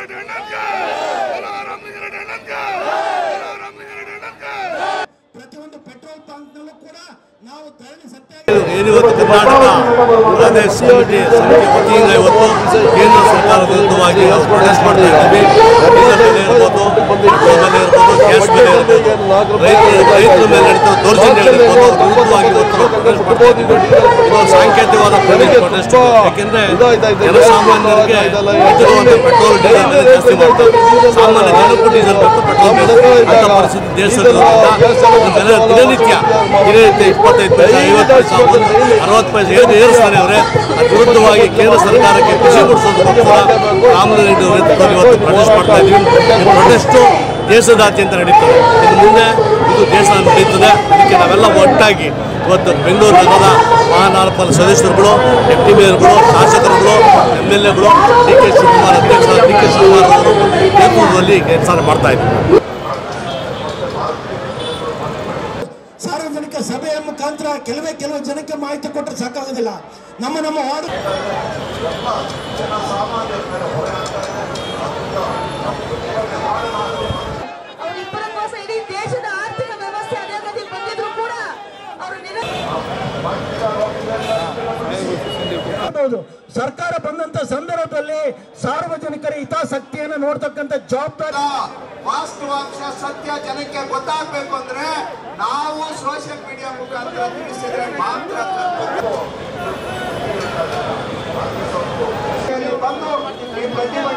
ರಾಮಲಿಂಗಾರೆಡ್ಡಿ ಅಣ್ಣನ್ಗೆ ಬಲ ರಾಮಲಿಂಗಾರೆಡ್ಡಿ ಅಣ್ಣನ್ಗೆ ಬಲ ರಾಮಲಿಂಗಾರೆಡ್ಡಿ ಅಣ್ಣನ್ಗೆ ಪ್ರತಿಯೊಂದು ಪೆಟ್ರೋಲ್ ಬಂಕ್ನಲ್ಲೂ ಕೂಡ ನಾವು ಧರಣಿ ಸತ್ಯ ಏನಿವತ್ತು ಕರ್ನಾಟಕ ಪ್ರದೇಶ ಸಮಿತಿ ಸಮಿತಿ ವತಿಯಿಂದ ಇವತ್ತು ಕೇಂದ್ರ ಸರ್ಕಾರದ ವಿರುದ್ಧವಾಗಿ ನಾವು ಪ್ರೊಟೆಸ್ಟ್ ಮಾಡ್ತಾ ಇದ್ದೀವಿ ಡೀಸೆಲ್ ಬೆಲೆ ಇರ್ಬೋದು ಪೆಟ್ರೋಲ್ ಬೆಲೆ ಇರ್ಬೋದು ಗ್ಯಾಸ್ ಬೆಲೆ ಇರ್ಬೋದು ರೈತರ ರೈತರ ಮೇಲೆ ನಡೀತಾ ದೌರ್ಜನ್ಯ ಇರ್ಬೋದು ಅದ್ರ ವಿರುದ್ಧವಾಗಿ ಇವತ್ತು ನಾವು ಪ್ರೊಟೆಸ್ಟ್ ಮಾಡ್ತಾ ಇದ್ದೀವಿ ಇದು ಸಾಂಕೇತಿಕವಾದ ಪ್ರೊಟೆಸ್ಟ್ ಯಾಕೆಂದ್ರೆ ಜನಸಾಮಾನ್ಯರಿಗೆ ಹೆಚ್ಚಿರುವಂತ ಪೆಟ್ರೋಲ್ ಡೀಸೆಲ್ ಬೆಲೆ ಜಾಸ್ತಿ ಮಾಡ್ತಾರೆ ಸಾಮಾನ್ಯ ಜನಕ್ಕೂ ಡೀಸೆಲ್ ಬೇಕು ಪೆಟ್ರೋಲ್ ಬೇಕು ಅಂತ ಪರಿಸ್ಥಿತಿ ದೇಶದಲ್ಲಿ ಬೆಲೆ ದಿನನಿತ್ಯ ದಿನನಿತ್ಯ ಇಪ್ಪತ್ತೈದು ಪೈಸೆ ಐವತ್ತು ಪೈಸೆ ಅರವತ್ತು ಪೈಸೆ ಏನು ಏರಿಸ್ತಾನೆ ಅವರೇ ಅದ್ರ ವಿರುದ್ಧವಾಗಿ ಕೇಂದ್ರ ಸರ್ಕಾರಕ್ಕೆ ಖುಷಿ ಕೊಡಿಸೋದಕ್ಕೋಸ್ಕರ ರಾಮಲಿಂಗಾರೆಡ್ಡಿ ಅವರ ನೇತೃತ್ವದಲ್ಲಿ ಇವತ್ತು ಪ್ರೊಟೆಸ್ಟ್ ಮಾಡ್ತಾ ಇದ್ದೀವಿ ಈ ಪ್ರೊಟೆಸ್ಟು ದೇಶದಾದ್ಯಂತ ನಡೀತದೆ ಇನ್ನು ಮುಂದೆ ಇದು ದೇಶ ನಡೀತದೆ ಅದಕ್ಕೆ ನಾವೆಲ್ಲ ಒಟ್ಟಾಗಿ ಇವತ್ತು ಬೆಂಗಳೂರು ನಗರದ ಮಹಾನಗರಪಾಲಿಕೆ ಸದಸ್ಯರುಗಳು ಎಂ ಪಿ ಮೇಯರ್ಗಳು ಶಾಸಕರುಗಳು ಎಮ್ ಎಲ್ ಎಗಳು ಡಿ ಕೆ ಶಿವಕುಮಾರ್ ಅಧ್ಯಕ್ಷ ಡಿ ಕೆ ಶಿವಕುಮಾರ್ ಅವರು ನೇತೃತ್ವದಲ್ಲಿ ಕೆಲಸ ಮಾಡ್ತಾ ಇದ್ದೀವಿ ಸಾರ್ವಜನಿಕ ಸಭೆಯ ಮುಖಾಂತರ ಕೆಲವೇ ಕೆಲವು ಜನಕ್ಕೆ ಮಾಹಿತಿ ಕೊಟ್ಟರೆ ಸಾಕಾಗೋದಿಲ್ಲ ನಮ್ಮ ನಮ್ಮ ವಾರ್ಡ್ ಅವರಿಬ್ಬರಕ್ಕೋಸ್ಕರ ಇಡೀ ದೇಶದ ಆರ್ಥಿಕ ವ್ಯವಸ್ಥೆ ಅದೇ ಗತಿ ಬಂದಿದ್ರು ಕೂಡ ಅವರು ನಿರ ಮಾಡಬಹುದು ಸರ್ಕಾರ ಬಂದಂತ ಸಂದರ್ಭದಲ್ಲಿ ಸಾರ್ವಜನಿಕರ ಹಿತಾಸಕ್ತಿಯನ್ನು ನೋಡ್ತಕ್ಕಂಥ ಜವಾಬ್ದಾರಿ ವಾಸ್ತವಾಂಶ ಸತ್ಯ ಜನಕ್ಕೆ ಗೊತ್ತಾಗಬೇಕು ಅಂದ್ರೆ ನಾವು ಸೋಷಿಯಲ್ ಮೀಡಿಯಾ ಮುಖಾಂತರ ತಿಳಿಸಿದ್ರೆ ಮಾತ್ರ ಬಂದು ಈ ಪ್ರತಿಭಟನೆ